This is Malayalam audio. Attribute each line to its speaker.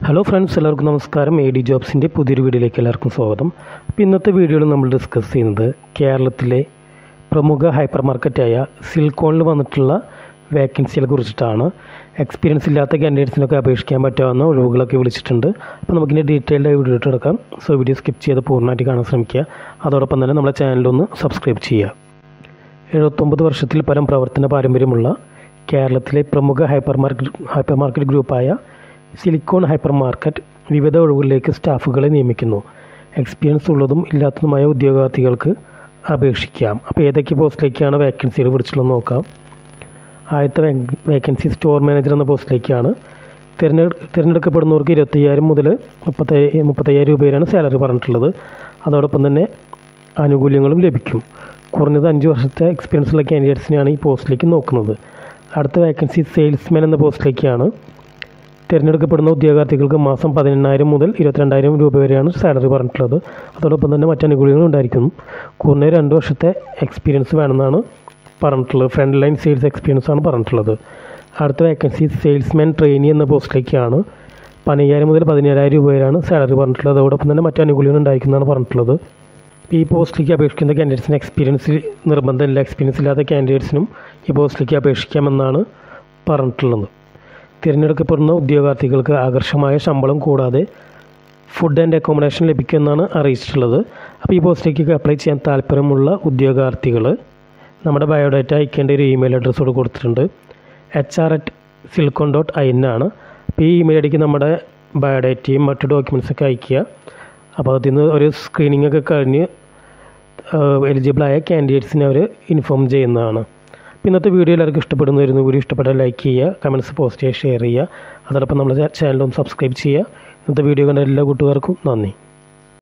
Speaker 1: ഹലോ ഫ്രണ്ട്സ് എല്ലാവർക്കും നമസ്കാരം എ ഡി ജോബ്സിൻ്റെ പുതിയൊരു വീഡിയോയിലേക്ക് എല്ലാവർക്കും സ്വാഗതം അപ്പോൾ ഇന്നത്തെ വീഡിയോയിൽ നമ്മൾ ഡിസ്കസ് ചെയ്യുന്നത് കേരളത്തിലെ പ്രമുഖ ഹൈപ്പർ മാർക്കറ്റായ സിൽക്കോണിൽ വന്നിട്ടുള്ള വേക്കൻസിയെ കുറിച്ചിട്ടാണ് എക്സ്പീരിയൻസ് ഇല്ലാത്ത കാൻഡിഡേറ്റ്സിനൊക്കെ അപേക്ഷിക്കാൻ പറ്റാവുന്ന ഒഴിവുകളൊക്കെ വിളിച്ചിട്ടുണ്ട് അപ്പോൾ നമുക്കിൻ്റെ ഡീറ്റെയിൽഡ് വീഡിയോ ഇട്ട് എടുക്കാം സോ വീഡിയോ സ്കിപ്പ് ചെയ്ത് പൂർണ്ണമായിട്ട് കാണാൻ ശ്രമിക്കുക അതോടൊപ്പം തന്നെ നമ്മുടെ ചാനലൊന്ന് സബ്സ്ക്രൈബ് ചെയ്യുക എഴുപത്തൊമ്പത് വർഷത്തിൽ പരം പ്രവർത്തന പാരമ്പര്യമുള്ള കേരളത്തിലെ പ്രമുഖ ഹൈപ്പർ മാർക്കറ്റ് ഹൈപ്പർ മാർക്കറ്റ് ഗ്രൂപ്പായ സിലിക്കോൺ ഹൈപ്പർ മാർക്കറ്റ് വിവിധ ഒഴിവുകളിലേക്ക് സ്റ്റാഫുകളെ നിയമിക്കുന്നു എക്സ്പീരിയൻസ് ഉള്ളതും ഇല്ലാത്തതുമായ ഉദ്യോഗാർത്ഥികൾക്ക് അപേക്ഷിക്കാം അപ്പോൾ ഏതൊക്കെ പോസ്റ്റിലേക്കാണ് വേക്കൻസികൾ വിളിച്ചുള്ളത് നോക്കാം ആദ്യത്തെ വേക്കൻസി സ്റ്റോർ മാനേജർ എന്ന പോസ്റ്റിലേക്കാണ് തിരഞ്ഞെ തിരഞ്ഞെടുക്കപ്പെടുന്നവർക്ക് ഇരുപത്തയ്യായിരം മുതൽ മുപ്പത്തയ്യ മുപ്പത്തയ്യായിരം രൂപ വരെയാണ് സാലറി പറഞ്ഞിട്ടുള്ളത് അതോടൊപ്പം തന്നെ ആനുകൂല്യങ്ങളും ലഭിക്കും കുറഞ്ഞത് അഞ്ച് വർഷത്തെ എക്സ്പീരിയൻസ് ഉള്ള കാൻഡിഡേറ്റ്സിനെയാണ് ഈ പോസ്റ്റിലേക്ക് നോക്കുന്നത് അടുത്ത വേക്കൻസി സെയിൽസ്മാൻ എന്ന പോസ്റ്റിലേക്കാണ് തിരഞ്ഞെടുക്കപ്പെടുന്ന ഉദ്യോഗാർത്ഥികൾക്ക് മാസം പതിനെണ്ണായിരം മുതൽ ഇരുപത്തിരണ്ടായിരം രൂപ വരെയാണ് സാലറി പറഞ്ഞിട്ടുള്ളത് അതോടൊപ്പം തന്നെ മറ്റ് ആനുകൂല്യങ്ങളും ഉണ്ടായിരിക്കും കുറഞ്ഞ രണ്ട് വർഷത്തെ എക്സ്പീരിയൻസ് വേണമെന്നാണ് പറഞ്ഞിട്ടുള്ളത് ഫ്രണ്ട് ലൈൻ സെയിൽസ് എക്സ്പീരിയൻസ് ആണ് പറഞ്ഞിട്ടുള്ളത് അടുത്ത വേക്കൻസി സെയിൽസ്മാൻ ട്രെയിനി എന്ന പോസ്റ്റിലേക്കാണ് പതിനയ്യായിരം മുതൽ പതിനേഴായിരം രൂപ വരെയാണ് സാലറി പറഞ്ഞിട്ടുള്ളത് അതോടൊപ്പം തന്നെ മറ്റ് ആനുകൂല്യങ്ങൾ ഉണ്ടായിരിക്കുന്നതാണ് പറഞ്ഞിട്ടുള്ളത് ഈ പോസ്റ്റിലേക്ക് അപേക്ഷിക്കുന്ന കാൻഡിഡേറ്റ്സിന് എക്സ്പീരിയൻസ് നിർബന്ധമില്ല എക്സ്പീരിയൻസ് ഇല്ലാത്ത കാൻഡിഡേറ്റ്സിനും ഈ പോസ്റ്റിലേക്ക് അപേക്ഷിക്കാമെന്നാണ് പറഞ്ഞിട്ടുള്ളത് തിരഞ്ഞെടുക്കപ്പെടുന്ന ഉദ്യോഗാർത്ഥികൾക്ക് ആകർഷമായ ശമ്പളം കൂടാതെ ഫുഡ് ആൻഡ് അക്കോമഡേഷൻ ലഭിക്കുമെന്നാണ് അറിയിച്ചിട്ടുള്ളത് അപ്പോൾ ഈ പോസ്റ്റിലേക്ക് അപ്ലൈ ചെയ്യാൻ താല്പര്യമുള്ള ഉദ്യോഗാർത്ഥികൾ നമ്മുടെ ബയോഡാറ്റ അയക്കേണ്ട ഒരു ഇമെയിൽ അഡ്രസ്സോട് കൊടുത്തിട്ടുണ്ട് H R at Silicon dot I N ആണ് അപ്പോൾ ഈ ഇമെയിൽ ഐ ഡിക്ക് നമ്മുടെ ബയോഡാറ്റയും മറ്റു ഡോക്യുമെൻറ്റ്സൊക്കെ അയക്കുക അപ്പോൾ അതിൽ നിന്ന് ഒരു സ്ക്രീനിങ് ഒക്കെ കഴിഞ്ഞ് എലിജിബിളായ കാൻഡിഡേറ്റ്സിനെ അവർ ഇൻഫോം ചെയ്യുന്നതാണ് അപ്പോൾ ഇന്നത്തെ വീഡിയോ എല്ലാവർക്കും ഇഷ്ടപ്പെടുന്നതായിരുന്നു വീഡിയോ ഇഷ്ടപ്പെട്ടാൽ ലൈക്ക് ചെയ്യുക കമൻറ്റ്സ് പോസ്റ്റ് ചെയ്യുക ഷെയർ ചെയ്യുക അതോടൊപ്പം നമ്മുടെ ചാനൽ ഒന്ന് സബ്സ്ക്രൈബ് ചെയ്യുക ഇന്നത്തെ വീഡിയോ കണ്ട എല്ലാ കൂട്ടുകാർക്കും നന്ദി